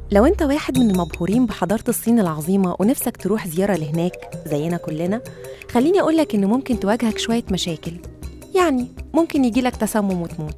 لو انت واحد من المبهورين بحضارة الصين العظيمة ونفسك تروح زيارة لهناك زينا كلنا خليني أقولك إن ممكن تواجهك شوية مشاكل يعني ممكن يجيلك تسمم وتموت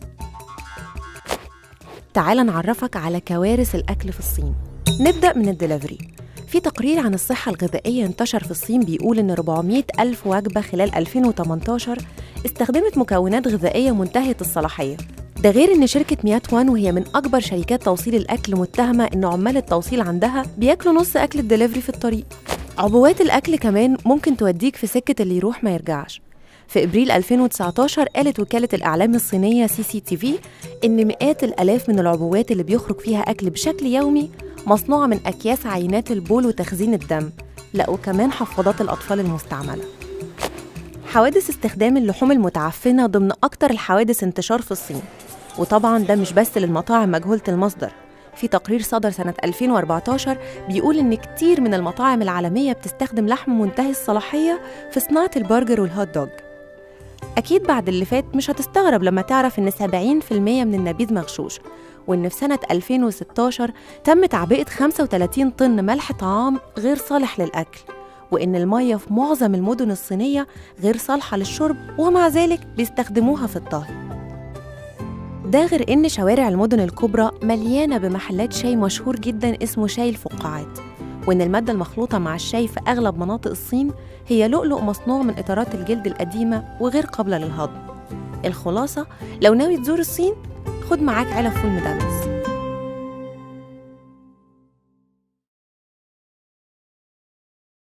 تعال نعرفك على كوارث الأكل في الصين نبدأ من الدليفري في تقرير عن الصحة الغذائية انتشر في الصين بيقول إن 400 ألف وجبة خلال 2018 استخدمت مكونات غذائية منتهية الصلاحية ده غير إن شركة ميات وان وهي من أكبر شركات توصيل الأكل متهمة إن عمال التوصيل عندها بياكلوا نص أكل الدليفري في الطريق عبوات الأكل كمان ممكن توديك في سكة اللي يروح ما يرجعش في ابريل 2019 قالت وكاله الاعلام الصينيه سي سي تي في ان مئات الالاف من العبوات اللي بيخرج فيها اكل بشكل يومي مصنوعه من اكياس عينات البول وتخزين الدم لا وكمان حفاضات الاطفال المستعمله حوادث استخدام اللحوم المتعفنه ضمن اكتر الحوادث انتشار في الصين وطبعا ده مش بس للمطاعم مجهوله المصدر في تقرير صدر سنة 2014 بيقول إن كتير من المطاعم العالمية بتستخدم لحم منتهي الصلاحية في صناعة البرجر والهوت دوج أكيد بعد اللي فات مش هتستغرب لما تعرف إن 70% من النبيذ مغشوش وإن في سنة 2016 تم تعبئة 35 طن ملح طعام غير صالح للأكل وإن المية في معظم المدن الصينية غير صالحة للشرب ومع ذلك بيستخدموها في الطهي ده غير إن شوارع المدن الكبرى مليانة بمحلات شاي مشهور جدا اسمه شاي الفقاعات وإن المادة المخلوطة مع الشاي في أغلب مناطق الصين هي لؤلؤ مصنوع من إطارات الجلد القديمة وغير قابلة للهضم الخلاصة لو ناوي تزور الصين خد معاك علب فول مدمس